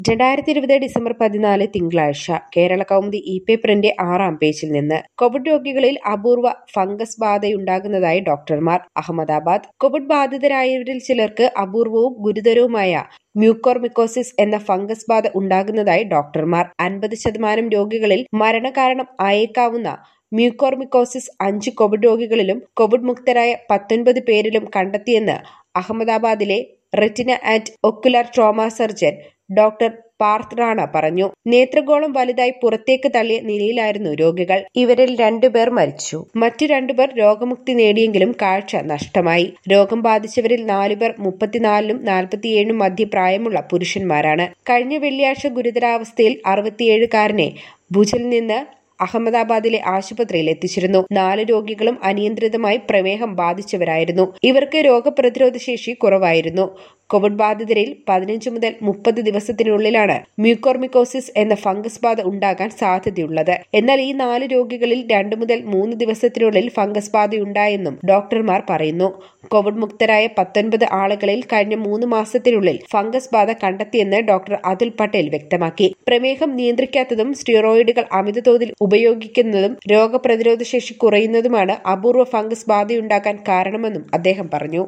രണ്ടായിരത്തി ഇരുപത് ഡിസംബർ പതിനാല് തിങ്കളാഴ്ച കേരള കൗമുദി ഇ പേപ്പറിന്റെ ആറാം പേജിൽ നിന്ന് കോവിഡ് രോഗികളിൽ അപൂർവ ഫംഗസ് ബാധയുണ്ടാകുന്നതായി ഡോക്ടർമാർ അഹമ്മദാബാദ് കോവിഡ് ബാധിതരായവരിൽ ചിലർക്ക് അപൂർവവും ഗുരുതരവുമായ മ്യൂക്കോർമിക്കോസിസ് എന്ന ഫംഗസ് ബാധ ഉണ്ടാകുന്നതായി ഡോക്ടർമാർ അൻപത് ശതമാനം രോഗികളിൽ മരണകാരണം ആയേക്കാവുന്ന മ്യൂക്കോർമിക്കോസിസ് അഞ്ച് കോവിഡ് രോഗികളിലും കോവിഡ് മുക്തരായ പത്തൊൻപത് പേരിലും കണ്ടെത്തിയെന്ന് അഹമ്മദാബാദിലെ retina and ocular trauma surgeon doctor Parth Rana പറഞ്ഞു നേത്രഗോളം വലുതായി പുറത്തേക്ക് തള്ളിയ നിലയിലായിരുന്നു രോഗികൾ ഇവരിൽ രണ്ടുപേർ മരിച്ചു മറ്റു രണ്ടുപേർ രോഗമുക്തി നേടിയെങ്കിലും കാഴ്ച നഷ്ടമായി രോഗം ബാധിച്ചവരിൽ നാലുപേർ മുപ്പത്തിനാലിനും നാൽപ്പത്തിയേഴിനും മധ്യ പ്രായമുള്ള പുരുഷന്മാരാണ് കഴിഞ്ഞ വെള്ളിയാഴ്ച ഗുരുതരാവസ്ഥയിൽ അറുപത്തിയേഴുകാരനെ ഭുജിൽ നിന്ന് അഹമ്മദാബാദിലെ ആശുപത്രിയിൽ എത്തിച്ചിരുന്നു നാല് രോഗികളും അനിയന്ത്രിതമായി പ്രമേഹം ബാധിച്ചവരായിരുന്നു ഇവർക്ക് രോഗപ്രതിരോധ ശേഷി കുറവായിരുന്നു കോവിഡ് ബാധിതരിൽ പതിനഞ്ച് മുതൽ മുപ്പത് ദിവസത്തിനുള്ളിലാണ് മ്യൂക്കോർമിക്കോസിസ് എന്ന ഫംഗസ് ബാധ ഉണ്ടാകാൻ സാധ്യതയുള്ളത് എന്നാൽ ഈ നാല് രോഗികളിൽ രണ്ടു മുതൽ മൂന്ന് ദിവസത്തിനുള്ളിൽ ഫംഗസ് ബാധയുണ്ടായെന്നും ഡോക്ടർമാർ പറയുന്നു കോവിഡ് മുക്തരായ പത്തൊൻപത് ആളുകളിൽ കഴിഞ്ഞ മൂന്ന് മാസത്തിനുള്ളിൽ ഫംഗസ് ബാധ കണ്ടെത്തിയെന്ന് ഡോക്ടർ അതുൽ പട്ടേൽ വ്യക്തമാക്കി പ്രമേഹം നിയന്ത്രിക്കാത്തതും സ്റ്റിറോയിഡുകൾ അമിതതോതിൽ ഉപയോഗിക്കുന്നതും രോഗപ്രതിരോധ ശേഷി കുറയുന്നതുമാണ് അപൂർവ ഫംഗസ് ബാധയുണ്ടാക്കാൻ കാരണമെന്നും അദ്ദേഹം പറഞ്ഞു